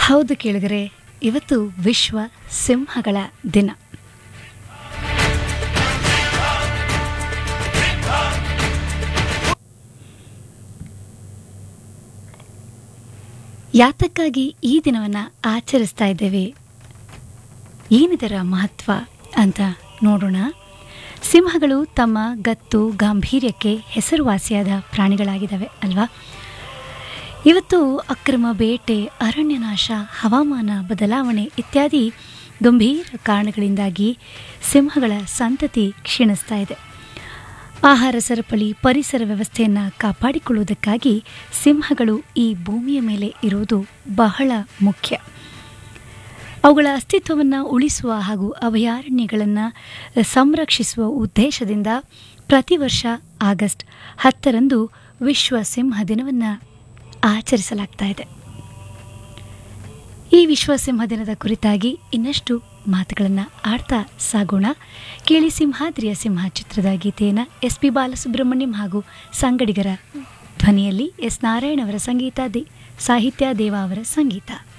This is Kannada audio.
ಹೌದು ಕೇಳಿದರೆ ಇವತ್ತು ವಿಶ್ವ ಸಿಂಹಗಳ ದಿನ ಯಾತಕ್ಕಾಗಿ ಈ ದಿನವನ್ನು ಆಚರಿಸ್ತಾ ಇದ್ದೇವೆ ಏನಿದರ ಮಹತ್ವ ಅಂತ ನೋಡೋಣ ಸಿಂಹಗಳು ತಮ್ಮ ಗತ್ತು ಗಾಂಭೀರ್ಯಕ್ಕೆ ಹೆಸರುವಾಸಿಯಾದ ಪ್ರಾಣಿಗಳಾಗಿದ್ದಾವೆ ಅಲ್ವಾ ಇವತ್ತು ಅಕ್ರಮ ಬೇಟೆ ಅರಣ್ಯನಾಶ ಹವಾಮಾನ ಬದಲಾವಣೆ ಇತ್ಯಾದಿ ಗಂಭೀರ ಕಾರಣಗಳಿಂದಾಗಿ ಸಿಂಹಗಳ ಸಂತತಿ ಕ್ಷೀಣಿಸ್ತಾ ಇದೆ ಆಹಾರ ಸರಪಳಿ ಪರಿಸರ ವ್ಯವಸ್ಥೆಯನ್ನು ಕಾಪಾಡಿಕೊಳ್ಳುವುದಕ್ಕಾಗಿ ಸಿಂಹಗಳು ಈ ಭೂಮಿಯ ಮೇಲೆ ಇರುವುದು ಬಹಳ ಮುಖ್ಯ ಅವುಗಳ ಅಸ್ತಿತ್ವವನ್ನು ಉಳಿಸುವ ಹಾಗೂ ಅಭಯಾರಣ್ಯಗಳನ್ನು ಸಂರಕ್ಷಿಸುವ ಉದ್ದೇಶದಿಂದ ಪ್ರತಿ ವರ್ಷ ಆಗಸ್ಟ್ ಹತ್ತರಂದು ವಿಶ್ವ ಸಿಂಹ ದಿನವನ್ನು ಆಚರಿಸಲಾಗ್ತಾ ಇದೆ ಈ ವಿಶ್ವ ಸಿಂಹ ದಿನದ ಕುರಿತಾಗಿ ಇನ್ನಷ್ಟು ಮಾತುಗಳನ್ನು ಆಡ್ತಾ ಸಾಗೋಣ ಕೇಳಿ ಸಿಂಹಾದ್ರಿಯ ಸಿಂಹ ಚಿತ್ರದ ಗೀತೆಯನ್ನು ಎಸ್ ಪಿ ಬಾಲಸುಬ್ರಹ್ಮಣ್ಯಂ ಹಾಗೂ ಸಂಗಡಿಗರ ಧ್ವನಿಯಲ್ಲಿ ಎಸ್ ನಾರಾಯಣ್ ಅವರ ಸಂಗೀತ ದೇ ಸಾಹಿತ್ಯ ದೇವ ಅವರ ಸಂಗೀತ